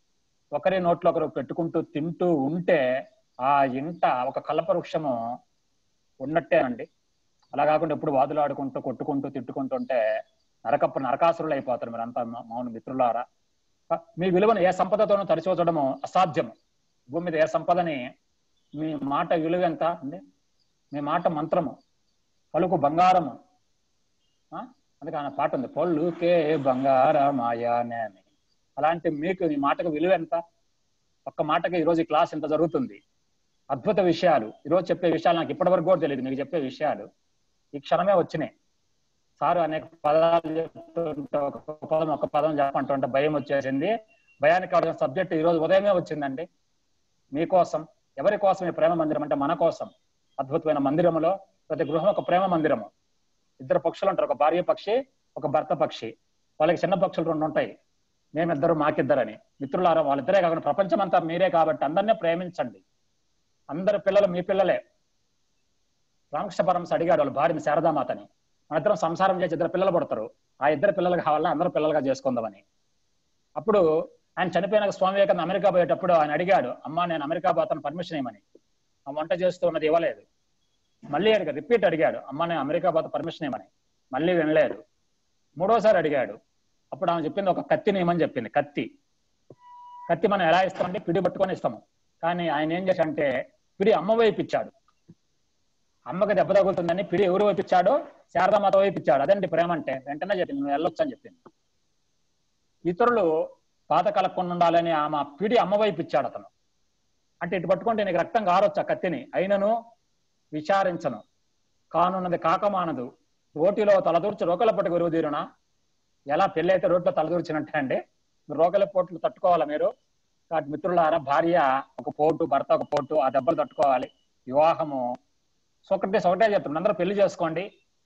A: ఒకరి నోట్లో ఒకరు పెట్టుకుంటూ తింటూ ఉంటే ఆ ఇంట ఒక కల్పవృక్షము ఉన్నట్టేనండి అలా కాకుండా ఎప్పుడు వాదులు ఆడుకుంటూ కొట్టుకుంటూ తిట్టుకుంటూ ఉంటే నరకప్ప నరకాసురులు అయిపోతారు మీరు అంతా మౌన మిత్రులారా మీ విలువను ఏ సంపదతోనూ తరిచూచడము అసాధ్యము భూమి మీద ఏ సంపదని మీ మాట విలువ ఎంత అండి మీ మాట మంత్రము పలుకు బంగారము ఆ? అందుకే ఆయన పాట ఉంది పళ్ళుకే బంగారమాయానే అని అలాంటి మీకు మీ మాటకు విలువ ఎంత ఒక్క మాటకి ఈరోజు ఈ క్లాస్ ఇంత జరుగుతుంది అద్భుత విషయాలు ఈరోజు చెప్పే విషయాలు నాకు ఇప్పటివరకు కూడా తెలియదు మీకు చెప్పే విషయాలు ఈ క్షణమే వచ్చినాయి సారు అనేక పదాలు చెప్తుంటే ఒక పదం ఒక పదం చెప్పంటుంటే భయం వచ్చేసింది భయానికి కావాల్సిన సబ్జెక్ట్ ఈ రోజు ఉదయమే వచ్చిందండి మీకోసం ఎవరి కోసం ఈ ప్రేమ మందిరం అంటే మన కోసం అద్భుతమైన మందిరములో ప్రతి గృహం ఒక ప్రేమ మందిరము ఇద్దరు పక్షులు ఉంటారు ఒక భార్య పక్షి ఒక భర్త పక్షి వాళ్ళకి చిన్న పక్షులు రెండు ఉంటాయి మేమిద్దరు మాకిద్దరని మిత్రులారా వాళ్ళిద్దరే కాకుండా ప్రపంచం అంతా మీరే కాబట్టి అందరినీ ప్రేమించండి అందరి పిల్లలు మీ పిల్లలే రామకృష్ణ పరమస్ అడిగాడు వాళ్ళ భార్యని శారదామాతని మన ఇద్దరం సంసారం చేసి ఇద్దరు పిల్లలు పడతారు ఆ ఇద్దరు పిల్లలు కావాలా అందరూ పిల్లలుగా చేసుకుందామని అప్పుడు ఆయన చనిపోయిన స్వామి వివేకానంద అమెరికా పోయేటప్పుడు ఆయన అడిగాడు అమ్మా నేను అమెరికా పోతాను పర్మిషన్ ఇవ్వమని ఆ వంట చేస్తూ ఉన్నది ఇవ్వలేదు మళ్ళీ అడిగాడు రిపీట్ అడిగాడు అమ్మా నేను అమెరికా పోతా పర్మిషన్ ఇవ్వమని మళ్ళీ వినలేదు మూడోసారి అడిగాడు అప్పుడు ఆమె చెప్పింది ఒక కత్తిని ఇవ్వమని చెప్పింది కత్తి కత్తి మనం ఎలా ఇస్తామంటే పిడి పట్టుకొని ఇస్తాము కానీ ఆయన ఏం చేశాడంటే పిడి అమ్మ వైపు ఇచ్చాడు అమ్మకి దెబ్బ తగులుతుందని పిడి ఎవరు వైపు ఇచ్చాడో శారదామాత వైపు ఇచ్చాడు అదండి ప్రేమ అంటే వెంటనే చెప్పింది నువ్వు వెళ్ళొచ్చు అని చెప్పింది ఇతరులు పాత కలగకుండా ఉండాలని ఆమె పిడి అమ్మ వైపు ఇచ్చాడు అతను అంటే ఇటు పట్టుకుంటే నీకు రక్తం కారొచ్చు ఆ కత్తిని అయినను విచారించను కానున్నది కాకమానదు రోటిలో తలదూర్చి రోకల పట్టు గురువు తీరునా ఎలా పెళ్ళి అయితే రోడ్లో తలదూర్చినట్టే అండి రోకల పోట్లు తట్టుకోవాలా మీరు కాబట్టి మిత్రులారా భార్య ఒక పోటు భర్త ఒక పోటు ఆ దెబ్బలు తట్టుకోవాలి వివాహము సొకటే ఒకటే చెప్తున్నాను అందరూ పెళ్లి చేసుకోండి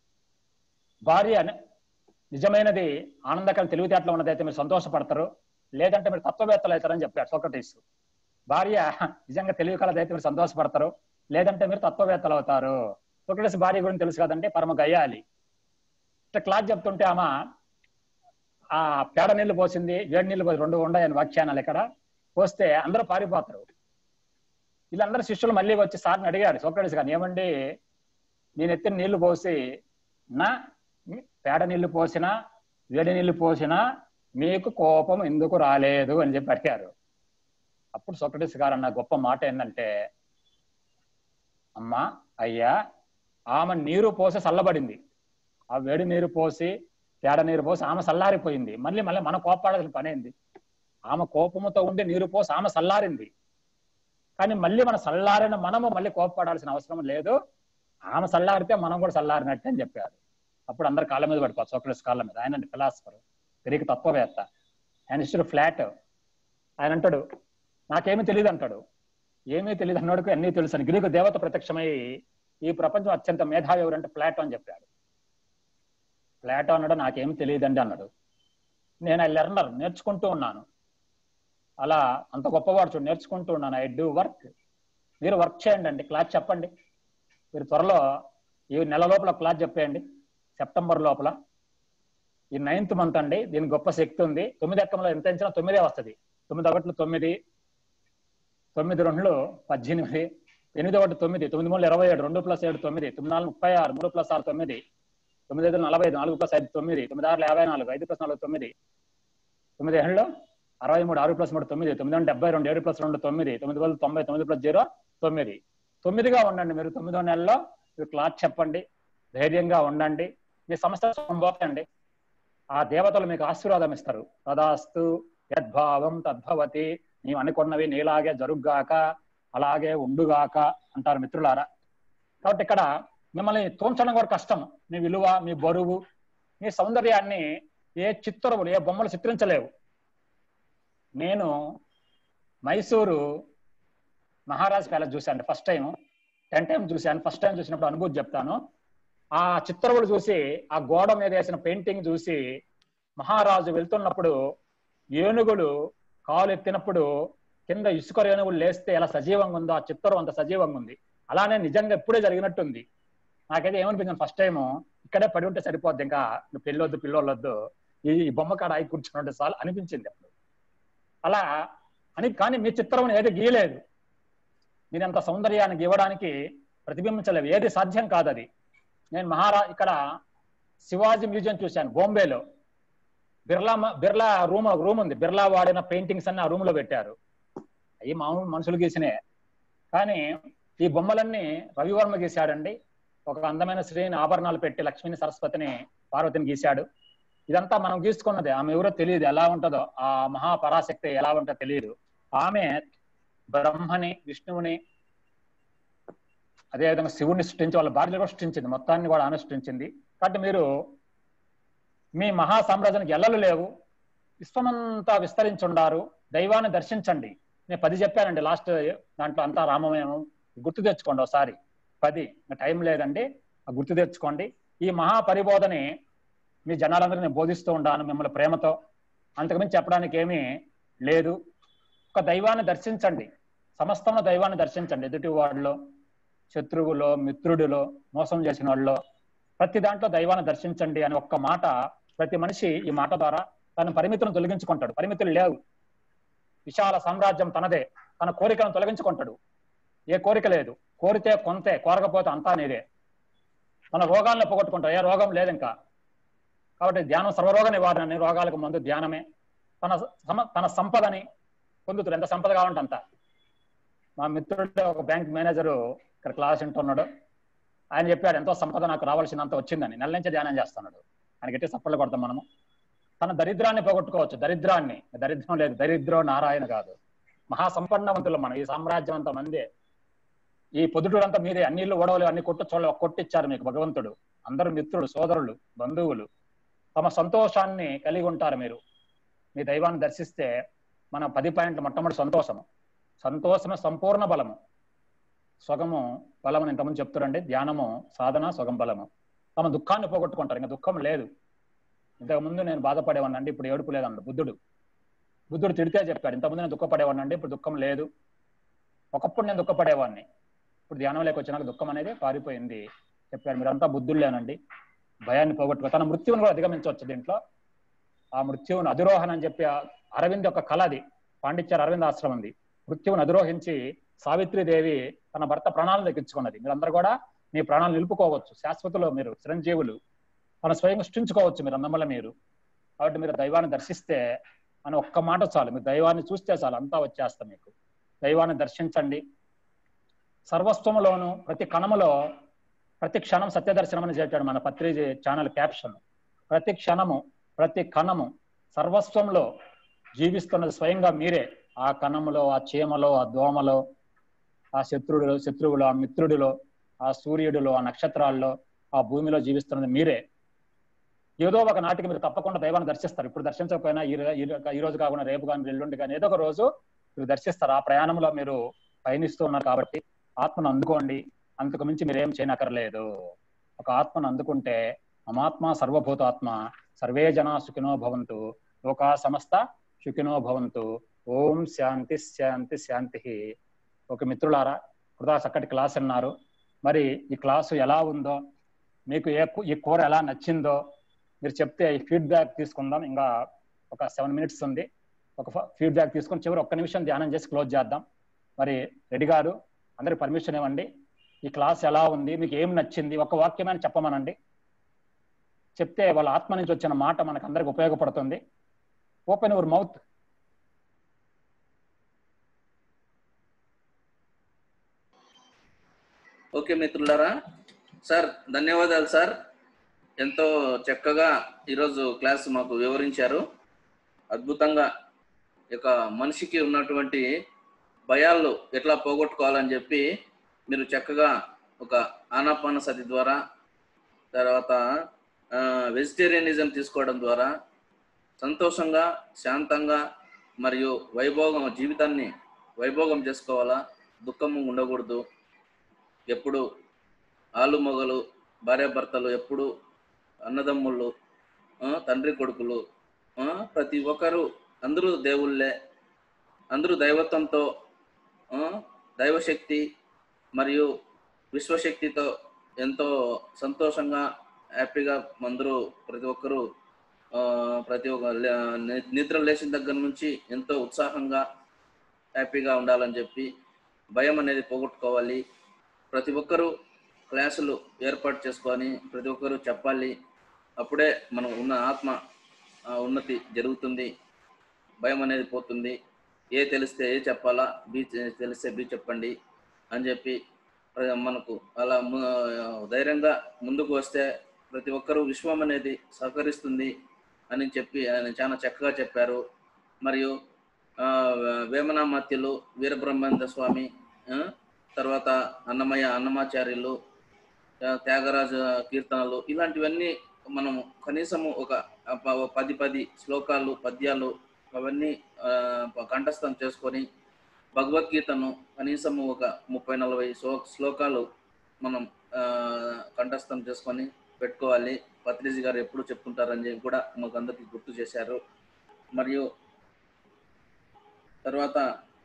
A: భార్య ని- నిజమైనది ఆనందకరం తెలివితేటలో ఉన్నదైతే మీరు సంతోషపడతారు లేదంటే మీరు తత్వవేత్తలు అవుతారని చెప్పాడు సోక్రటీస్ భార్య నిజంగా తెలివి కలదైతే మీరు సంతోషపడతారు లేదంటే మీరు తత్వవేత్తలు అవుతారు సోక్రటీస్ భార్య గురించి తెలుసు కదండి పరమ గయ్యాలి ఇట్లా క్లాస్ చెప్తుంటే ఆమె ఆ పేడ నీళ్లు పోసింది వేడి నీళ్లు పోసి రెండు ఉన్నాయని వ్యాఖ్యానాలు ఇక్కడ పోస్తే అందరూ పారిపోతారు వీళ్ళందరూ శిష్యులు మళ్ళీ వచ్చి సార్ని అడిగారు సోక్రటీస్ గారిని ఏమండి నేను ఎత్తిన నీళ్లు పోసి నా పేడ నీళ్లు పోసినా వేడి నీళ్లు పోసినా మీకు కోపం ఎందుకు రాలేదు అని చెప్పి అడిగారు అప్పుడు సోక్రటీస్ గారు అన్న గొప్ప మాట ఏంటంటే అమ్మా అయ్యా ఆమె నీరు పోసి చల్లబడింది ఆ వేడి నీరు పోసి పేడ నీరు పోసి ఆమె చల్లారిపోయింది మళ్ళీ మళ్ళీ మన కోపాడాల్సిన పని ఏంది ఆమె కోపముతో ఉండి నీరు పోసి ఆమె చల్లారింది కానీ మళ్ళీ మన చల్లారిన మనము మళ్ళీ కోపపడాల్సిన అవసరం లేదు ఆమె చల్లారితే మనం కూడా చల్లారినట్టే అని చెప్పారు అప్పుడు అందరు కాళ్ళ మీద పడిపోతారు సోక్రటిస్ కాళ్ళ మీద ఆయన ఫిలాసఫర్ గ్రీక్ తత్వవేత్త ఆయన ఇష్టడు ఫ్లాట్ ఆయన అంటాడు నాకేమీ తెలియదు అంటాడు ఏమీ తెలియదు అన్నోడికి అన్నీ తెలుసు అని గ్రీకు దేవత ప్రత్యక్షమై ఈ ప్రపంచం అత్యంత మేధావి ఎవరంటే ప్లాటో అని చెప్పాడు ప్లాటో అన్నాడు నాకేం తెలియదండి అన్నాడు నేను ఐ లెర్నర్ నేర్చుకుంటూ ఉన్నాను అలా అంత గొప్పవాడు చూడు నేర్చుకుంటూ ఉన్నాను ఐ డూ వర్క్ మీరు వర్క్ చేయండి అండి క్లాస్ చెప్పండి మీరు త్వరలో ఈ నెల లోపల క్లాస్ చెప్పేయండి సెప్టెంబర్ లోపల ఈ నైన్త్ మంత్ అండి దీనికి గొప్ప శక్తి ఉంది తొమ్మిది ఎక్కంలో ఎంత ఇచ్చినా తొమ్మిదే వస్తుంది తొమ్మిది ఒకట్లు తొమ్మిది తొమ్మిది రెండులు పద్దెనిమిది ఎనిమిది ఒకటి తొమ్మిది తొమ్మిది మూడు ఇరవై ఏడు రెండు ప్లస్ ఏడు తొమ్మిది తొమ్మిది నాలుగు ముప్పై ఆరు మూడు ప్లస్ ఆరు తొమ్మిది తొమ్మిది ఐదు నలభై ఐదు నాలుగు ప్లస్ ఐదు తొమ్మిది తొమ్మిది ఆరు యాభై నాలుగు ఐదు ప్లస్ నాలుగు తొమ్మిది తొమ్మిది ఏళ్ళు అరవై మూడు ఆరు ప్లస్ మూడు తొమ్మిది తొమ్మిది రెండు డెబ్బై రెండు ఏడు ప్లస్ రెండు తొమ్మిది తొమ్మిది వేల తొంభై తొమ్మిది ప్లస్ జీరో తొమ్మిది తొమ్మిదిగా ఉండండి మీరు తొమ్మిదో నెలలో మీరు క్లాస్ చెప్పండి ధైర్యంగా ఉండండి మీ సమస్య పోతండి ఆ దేవతలు మీకు ఆశీర్వాదం ఇస్తారు తదాస్తు యద్భావం తద్భవతి నీవు అనుకున్నవి నీలాగే జరుగ్గాక అలాగే ఉండుగాక అంటారు మిత్రులారా కాబట్టి ఇక్కడ మిమ్మల్ని తోంచడం కూడా కష్టం మీ విలువ మీ బరువు మీ సౌందర్యాన్ని ఏ చిత్రములు ఏ బొమ్మలు చిత్రించలేవు నేను మైసూరు మహారాజ్ ప్యాలెస్ చూశాను ఫస్ట్ టైం టెన్ టైం చూశాను ఫస్ట్ టైం చూసినప్పుడు అనుభూతి చెప్తాను ఆ చిత్రములు చూసి ఆ గోడ మీద వేసిన పెయింటింగ్ చూసి మహారాజు వెళ్తున్నప్పుడు ఏనుగులు కాలు ఎత్తినప్పుడు కింద ఇసుక రేణువులు లేస్తే ఎలా సజీవంగా ఉందో ఆ చిత్రం అంత సజీవంగా ఉంది అలానే నిజంగా ఎప్పుడే జరిగినట్టుంది నాకైతే ఏమనిపించింది ఫస్ట్ టైం ఇక్కడే పడి ఉంటే సరిపోద్ది ఇంకా నువ్వు పెళ్ళొద్దు పిల్లోళ్ళొద్దు ఈ ఈ బొమ్మ కాడ ఆగి కూర్చుని ఉంటే చాలు అనిపించింది అప్పుడు అలా అని కానీ మీ చిత్రం ఏది గీయలేదు మీరు అంత సౌందర్యాన్ని గీయడానికి ప్రతిబింబించలేవు ఏది సాధ్యం కాదు అది నేను మహారా ఇక్కడ శివాజీ మ్యూజియం చూశాను బాంబేలో బిర్లా మ- బిర్లా రూమ్ రూమ్ ఉంది బిర్లా వాడిన పెయింటింగ్స్ అన్ని ఆ రూమ్ లో పెట్టారు అవి మామూలు మనుషులు గీసినే కానీ ఈ బొమ్మలన్నీ రవివర్మ గీశాడండి ఒక అందమైన శ్రీని ఆభరణాలు పెట్టి లక్ష్మిని సరస్వతిని పార్వతిని గీశాడు ఇదంతా మనం గీసుకున్నది ఆమె ఎవరో తెలియదు ఎలా ఉంటుందో ఆ మహాపరాశక్తి ఎలా ఉంటుందో తెలియదు ఆమె బ్రహ్మని విష్ణువుని అదేవిధంగా శివుడిని సృష్టించి వాళ్ళ భార్యలు కూడా సృష్టించింది మొత్తాన్ని కూడా ఆమె సృష్టించింది కాబట్టి మీరు మీ మహా సామ్రాజ్యానికి ఎల్లలు లేవు విశ్వమంతా విస్తరించుండారు దైవాన్ని దర్శించండి నేను పది చెప్పానండి లాస్ట్ దాంట్లో అంతా రామమయం గుర్తు తెచ్చుకోండి ఒకసారి పది ఇంకా టైం లేదండి ఆ గుర్తు తెచ్చుకోండి ఈ మహా పరిబోధని మీ జనాలందరూ నేను బోధిస్తూ ఉండాను మిమ్మల్ని ప్రేమతో అంతకుమించి చెప్పడానికి ఏమీ లేదు ఒక దైవాన్ని దర్శించండి సమస్తమైన దైవాన్ని దర్శించండి ఎదుటి వాళ్ళలో శత్రువులో మిత్రుడిలో మోసం చేసిన వాళ్ళలో ప్రతి దాంట్లో దైవాన్ని దర్శించండి అని ఒక్క మాట ప్రతి మనిషి ఈ మాట ద్వారా తన పరిమితులను తొలగించుకుంటాడు పరిమితులు లేవు విశాల సామ్రాజ్యం తనదే తన కోరికలను తొలగించుకుంటాడు ఏ కోరిక లేదు కోరితే కొంతే కోరకపోతే అంతా నీదే తన రోగాలను పోగొట్టుకుంటాడు ఏ రోగం లేదు ఇంకా కాబట్టి ధ్యానం సర్వరోగ నివారణ రోగాలకు మందు ధ్యానమే తన సమ- తన సంపదని పొందుతాడు ఎంత సంపద కావాలంటే అంత మా మిత్రుడు ఒక బ్యాంక్ మేనేజరు ఇక్కడ క్లాస్ వింటున్నాడు ఆయన చెప్పాడు ఎంతో సంపద నాకు రావాల్సినంత వచ్చిందని నెల నుంచి ధ్యానం చేస్తున్నాడు ఆయన గట్టి సప్పట్లు కొడతాం మనము తన దరిద్రాన్ని పోగొట్టుకోవచ్చు దరిద్రాన్ని దరిద్రం లేదు దరిద్రం నారాయణ కాదు మహాసంపన్నవంతులు మనం ఈ సామ్రాజ్యం అంతా మందే ఈ పొద్దుటూరంతా మీరే అన్ని ఇల్లు ఓడవలు అన్ని కొట్టు చూడ కొట్టిచ్చారు మీకు భగవంతుడు అందరూ మిత్రుడు సోదరులు బంధువులు తమ సంతోషాన్ని కలిగి ఉంటారు మీరు మీ దైవాన్ని దర్శిస్తే మన పది పాయింట్లు మొట్టమొదటి సంతోషము సంతోషమే సంపూర్ణ బలము స్వగము బలము ఇంతకుముందు చెప్తారండి ధ్యానము సాధన స్వగం బలము తమ దుఃఖాన్ని పోగొట్టుకుంటారు ఇంకా దుఃఖం లేదు ఇంతకుముందు నేను బాధపడేవాడినండి ఇప్పుడు ఏడుపు లేదన్నాడు బుద్ధుడు బుద్ధుడు తిడితే చెప్పాడు ఇంతకుముందు నేను దుఃఖపడేవాడినండి ఇప్పుడు దుఃఖం లేదు ఒకప్పుడు నేను దుఃఖపడేవాడిని ఇప్పుడు ధ్యానం లేక వచ్చినాక దుఃఖం అనేది పారిపోయింది చెప్పాడు మీరంతా బుద్ధుళ్ళేనండి భయాన్ని పోగొట్టుకో తన మృత్యువును కూడా అధిగమించవచ్చు దీంట్లో ఆ మృత్యువును అధిరోహణ అని చెప్పి ఆ అరవింద్ యొక్క కళ అది పాండిత్యారు అరవింద్ ఆశ్రమం ఉంది మృత్యువును అధిరోహించి సావిత్రిదేవి తన భర్త ప్రాణాలను దక్కించుకున్నది మీరందరూ కూడా మీ ప్రాణాలు నిలుపుకోవచ్చు శాశ్వతలో మీరు చిరంజీవులు తన స్వయం సృష్టించుకోవచ్చు మీరు అందమల్ల మీరు కాబట్టి మీరు దైవాన్ని దర్శిస్తే అని ఒక్క మాట చాలు మీరు దైవాన్ని చూస్తే చాలు అంతా వచ్చేస్తాం మీకు దైవాన్ని దర్శించండి సర్వస్వములోను ప్రతి కణములో ప్రతి క్షణం సత్యదర్శనం అని చెప్పాడు మన పత్రిక ఛానల్ క్యాప్షన్ ప్రతి క్షణము ప్రతి కణము సర్వస్వంలో జీవిస్తున్నది స్వయంగా మీరే ఆ కణములో ఆ చీమలో ఆ దోమలో ఆ శత్రుడిలో శత్రువులో ఆ మిత్రుడిలో ఆ సూర్యుడిలో ఆ నక్షత్రాల్లో ఆ భూమిలో జీవిస్తున్నది మీరే ఏదో ఒక నాటికి మీరు తప్పకుండా దైవాన్ని దర్శిస్తారు ఇప్పుడు దర్శించకపోయినా ఈ రో- ఈ రో- ఈ రోజు కాకుండా రేపు కానీ ఎల్లుండి కానీ ఏదో ఒక రోజు మీరు దర్శిస్తారు ఆ ప్రయాణంలో మీరు పయనిస్తూ ఉన్నారు కాబట్టి ఆత్మను అందుకోండి అంతకు మించి మీరేం చేయనక్కర్లేదు ఒక ఆత్మను అందుకుంటే మమాత్మ సర్వభూతాత్మ సర్వే జనా సుఖినో భవంతు లోకా సమస్త సుఖినో భవంతు ఓం శాంతి శాంతి శాంతి ఒక మిత్రులారా కృదా చక్కటి క్లాస్ అన్నారు మరి ఈ క్లాసు ఎలా ఉందో మీకు ఏ కూ- ఈ కూర ఎలా నచ్చిందో మీరు చెప్తే ఈ ఫీడ్బ్యాక్ తీసుకుందాం ఇంకా ఒక సెవెన్ మినిట్స్ ఉంది ఒక ఫీడ్బ్యాక్ తీసుకొని చివరి ఒక్క నిమిషం ధ్యానం చేసి క్లోజ్ చేద్దాం మరి రెడ్డి గారు అందరికి పర్మిషన్ ఇవ్వండి ఈ క్లాస్ ఎలా ఉంది మీకు ఏం నచ్చింది ఒక వాక్యమైన చెప్పమనండి చెప్తే వాళ్ళ ఆత్మ నుంచి వచ్చిన మాట మనకు అందరికి ఉపయోగపడుతుంది ఓపెన్ యువర్ మౌత్
B: ఓకే మిత్రులారా సార్ ధన్యవాదాలు సార్ ఎంతో చక్కగా ఈరోజు క్లాస్ మాకు వివరించారు అద్భుతంగా ఇక మనిషికి ఉన్నటువంటి భయాలు ఎట్లా పోగొట్టుకోవాలని చెప్పి మీరు చక్కగా ఒక ఆనాపాన సతి ద్వారా తర్వాత వెజిటేరియనిజం తీసుకోవడం ద్వారా సంతోషంగా శాంతంగా మరియు వైభోగం జీవితాన్ని వైభోగం చేసుకోవాలా దుఃఖము ఉండకూడదు ఎప్పుడు ఆలు మొగలు భార్యాభర్తలు ఎప్పుడు అన్నదమ్ముళ్ళు ఆ, తండ్రి కొడుకులు ఆ, ప్రతి ఒక్కరు అందరూ దేవుళ్ళే అందరూ దైవత్వంతో ఆ, దైవశక్తి మరియు విశ్వశక్తితో ఎంతో సంతోషంగా హ్యాపీగా అందరూ ప్రతి ఒక్కరూ ఆ, ప్రతి ఒక్క లే- ని- నిద్ర లేచిన దగ్గర నుంచి ఎంతో ఉత్సాహంగా హ్యాపీగా ఉండాలని చెప్పి భయం అనేది పోగొట్టుకోవాలి ప్రతి ఒక్కరూ క్లాసులు ఏర్పాటు చేసుకొని ప్రతి ఒక్కరూ చెప్పాలి అప్పుడే మనం ఉన్న ఆత్మ ఆ, ఉన్నతి జరుగుతుంది భయం అనేది పోతుంది ఏ తెలిస్తే ఏ చెప్పాలా బి తెలిస్తే బి చెప్పండి అని చెప్పి ప్ర- మనకు అలా ము- ధైర్యంగా ముందుకు వస్తే ప్రతి ఒక్కరూ విశ్వం అనేది సహకరిస్తుంది అని చెప్పి ఆయన చాలా చక్కగా చెప్పారు మరియు ఆ, వేమనామాత్యులు వీరబ్రహ్మేంద్ర స్వామి ఆ, తర్వాత అన్నమయ్య అన్నమాచార్యులు ఆ, త్యాగరాజ కీర్తనలు ఇలాంటివన్నీ మనము కనీసము ఒక ఆ, ప- పది పది శ్లోకాలు పద్యాలు అవన్నీ ఆ, కంఠస్థం చేసుకొని భగవద్గీతను కనీసము ఒక ముప్పై నలభై శ్లో శ్లోకాలు మనం ఆ, కంఠస్థం చేసుకొని పెట్టుకోవాలి పత్రిజీ గారు ఎప్పుడు చెప్తుంటారని చెప్పి కూడా మాకు అందరికీ గుర్తు చేశారు మరియు తర్వాత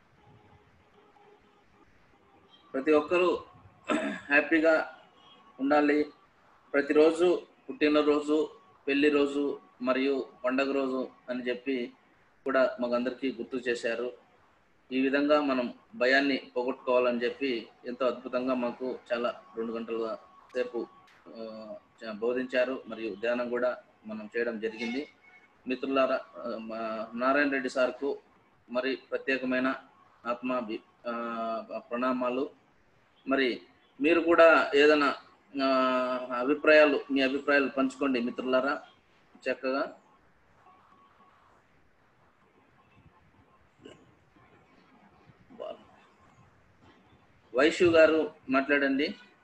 B: ప్రతి ఒక్కరూ హ్యాపీగా ఉండాలి ప్రతిరోజు పుట్టినరోజు పెళ్లి రోజు మరియు పండగ రోజు అని చెప్పి కూడా మాకు అందరికీ గుర్తు చేశారు ఈ విధంగా మనం భయాన్ని పోగొట్టుకోవాలని చెప్పి ఎంతో అద్భుతంగా మాకు చాలా రెండు గంటల సేపు ఆ, చ- బోధించారు మరియు ధ్యానం కూడా మనం చేయడం జరిగింది మిత్రులారా ఆ, మా నారాయణ రెడ్డి సార్కు మరి ప్రత్యేకమైన ఆత్మాభి ఆ, ప్రణామాలు మరి మీరు కూడా ఏదైనా ఆ, అభిప్రాయాలు మీ అభిప్రాయాలు పంచుకోండి మిత్రులారా చక్కగా వైశ్యు గారు మాట్లాడండి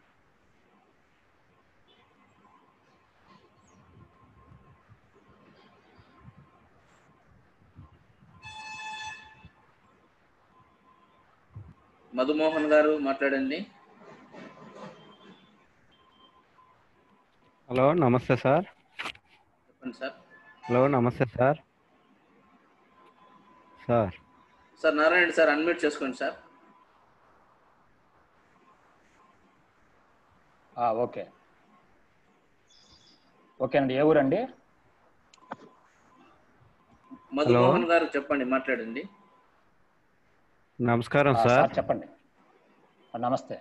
B: మధుమోహన్ గారు మాట్లాడండి
C: హలో నమస్తే సార్
B: చెప్పండి సార్
C: హలో నమస్తే sir sir
B: sir Narayana sir unmute చేసుకోండి సార్
A: ఆ, ఓకే ఓకే అండి ఏ ఊరండి
B: మధుమోహన్ గారు చెప్పండి మాట్లాడండి
C: నమస్కారం
A: ఆ,
C: సార్
A: సార్ చెప్పండి ఆ, నమస్తే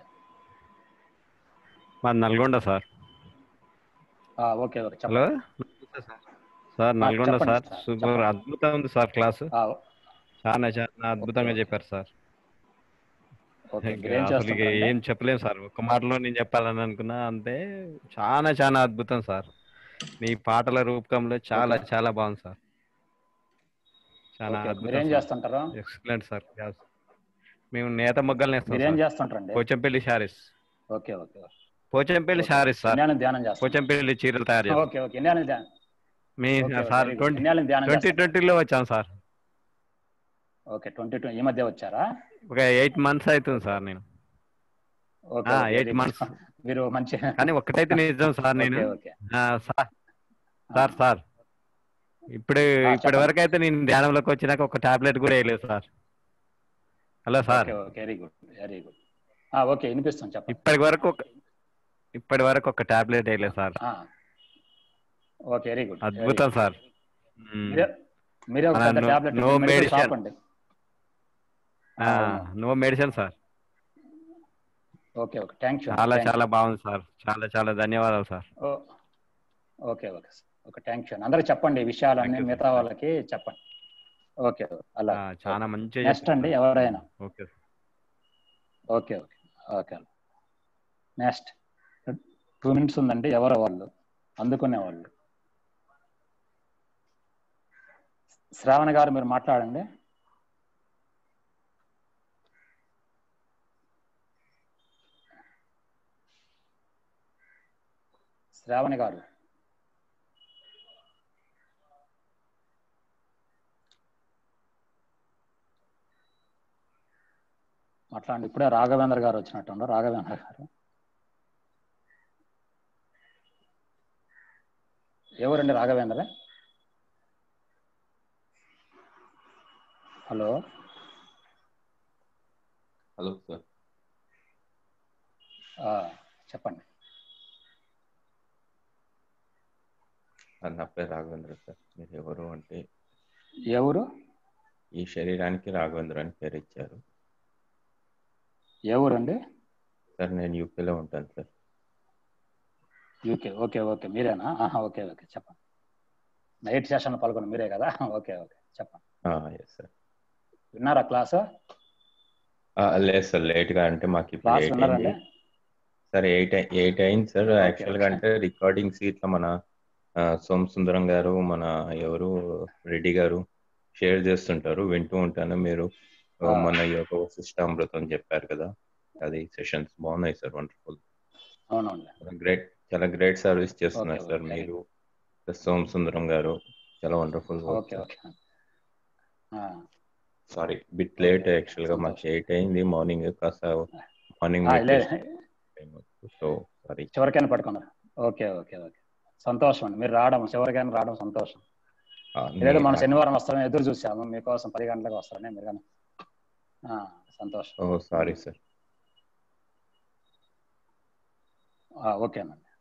C: మాది నల్గొండ సార్
A: ఆ, ఓకే ఓకే చెప్పండి
C: హలో నమస్తే సార్ సార్ నల్గొండ
A: చెప్పండి
C: సార్
A: సార్,
C: సూపర్
A: చెప్పండి.
C: అద్భుతం ఉంది సార్ క్లాసు
A: ఆ,
C: చాలా చాలా అద్భుతంగా
A: ఓకే.
C: చెప్పారు సార్
A: ఓకే
C: ఇంకా
A: మీరు ఏం
C: అసలు ఇక
A: చేస్తుంటారండి
C: ఏం చెప్పలేము సార్ ఒక్క మాటలో నేను చెప్పాలని అనుకున్నా అంతే చాలా చాలా అద్భుతం సార్ మీ పాటల రూపకంలో చాలా
A: ఓకే.
C: చాలా బాగుంది సార్ చాలా
A: ఓకే,
C: అద్భుతం
A: మీరేం
C: సార్.
A: చేస్తుంటారు
C: ఎక్సలెంట్ సార్ క్లాస్ మేము నేత మొగ్గలు నేస్తాం
A: మీరేం
C: సార్
A: చేస్తుంటారండి
C: Pochampally saris
A: okay okay
C: Pochampally
A: okay.
C: Saris sir
A: ఎన్నేళ్ళని ధ్యానం చేస్తారు
C: పోచంపల్లి చీరలు తయారు చేస్తాం
A: ఓకే ఓకే ఎన్నేళ్ళని ధ్యానం
C: మీ
A: okay, okay,
C: sir
A: very good.
C: Twenty
A: ఎన్నేళ్ళని ధ్యానం
C: ట్వంటీ
A: చేస్తారు
C: ట్వంటీలో వచ్చాం సార్
A: ఓకే ట్వంటీ టూ ఈ మధ్య వచ్చారా
C: ఒక ఎయిట్ మంత్స్ అవుతుంది సార్ నేను
A: ఓకే
C: ఆ,
A: okay,
C: eight
A: very good.
C: months.
A: మీరు మంచి
C: కానీ ఒక్కటైతే నిజం సార్ నేను
A: ఓకే ఓకే
C: ఆ, సార్ సార్ సార్ ఇప్పుడు
A: ఆ,
C: ఇప్పటి
A: చెప్పండి.
C: వరకు అయితే నేను ధ్యానంలోకి వచ్చినాక ఒక టాబ్లెట్ కూడా వేయలేదు sir hello sir
A: okay okay very good very good okay వినిపిస్తాం చెప్పండి
C: ఇప్పటి వరకు ఒక ఇప్పటి వరకు ఒక టాబ్లెట్ వేయలేదు సార్
A: ఆ, ఓకే వెరీ గుడ్
C: అద్భుతం సార్ మ్మ్.
A: మీరే మీరే ఒక
C: ఆ,
A: పెద్ద
C: no-
A: tablet
C: no medicine.
A: Shop అండి
C: ఆ, no medicine sir
A: okay okay thank you
C: చాలా చాలా బాగుంది సార్ చాలా చాలా ధన్యవాదాలు sir
A: okay okay okay thank you అందరికి చెప్పండి ఈ విషయాలన్నీ
C: Thank you,
A: మిగతా
C: sir.
A: వాళ్ళకి చెప్పండి ఓకే అలా
C: ఆ, చాలా మంచిగా
A: నెక్స్ట్ అండి ఎవరైనా
C: okay
A: okay okay okay next two minutes ఉందండి ఎవరు వాళ్ళు అందుకునే వాళ్ళు శ్రావణ గారు మీరు మాట్లాడండి శ్రావణి గారు మాట్లాడండి ఇప్పుడే రాఘవేంద్ర గారు వచ్చినట్టు రాఘవేంద్ర గారు ఎవరండి రాఘవేంద్ర హలో
D: హలో సార్
A: ఆ, చెప్పండి
D: సార్ నా పేరు రాఘవేంద్ర సార్ మీరు ఎవరు అంటే
A: ఎవరు
D: ఈ శరీరానికి రాఘవేంద్ర అని పేరు ఇచ్చారు
A: ఏ ఊరండి
D: సార్ నేను యూకేలో ఉంటాను సార్
A: యూకే ఓకే ఓకే మీరేనా ఆహా, ఓకే ఓకే చెప్పండి నైట్ సెషన్ పాల్గొన్న మీరే కదా ఓకే ఓకే చెప్పండి
D: ఎస్ సార్
A: విన్నారా క్లాస్
D: లేదు సార్ లేట్గా అంటే మాకు ఇప్పుడు
A: క్లాస్
D: ఎయిట్
A: విన్నారండి
D: అయింది సార్ ఎయిట్ ఎయిట్ అయింది సార్
A: ఓకే,
D: యాక్చువల్గా
A: ఓకే.
D: అంటే రికార్డింగ్స్ ఇట్లా మన ఆ, సోమ సుందరం గారు మన ఎవరు రెడ్డి గారు షేర్ చేస్తుంటారు వింటూ ఉంటాను మీరు ఆ,
A: ఆ.
D: మన యోగ వశిష్టామృతం చెప్పారు కదా అది సెషన్స్ బాగున్నాయి సార్ వండర్ఫుల్
A: అవునండి
D: గ్రేట్ చాలా గ్రేట్ సర్వీస్ చేస్తున్నారు
A: ఓకే,
D: సార్
A: ఓకే.
D: మీరు ప్లస్ సోమ సుందరం గారు చాలా వండర్ఫుల్
A: ఓకే ఓకే ఆ,
D: sorry bit late
A: okay,
D: actual గా మాకు
A: సంతోషం.
D: ఎయిట్ అయింది మార్నింగ్ కాస్త మార్నింగ్
A: ఆ, లేదు
D: సో సారీ
A: చివరికైనా పట్టుకున్నారు ఓకే ఓకే ఓకే సంతోషం అండి మీరు రావడం చివరికైనా రావడం సంతోషం ఏదో మన శనివారం వస్తారని ఎదురు చూసాము మీకోసం పది గంటలకు వస్తారని మీరు కానీ ఆ, సంతోషం
D: ఓ సారీ సార్
A: ఆ, ఓకేనండి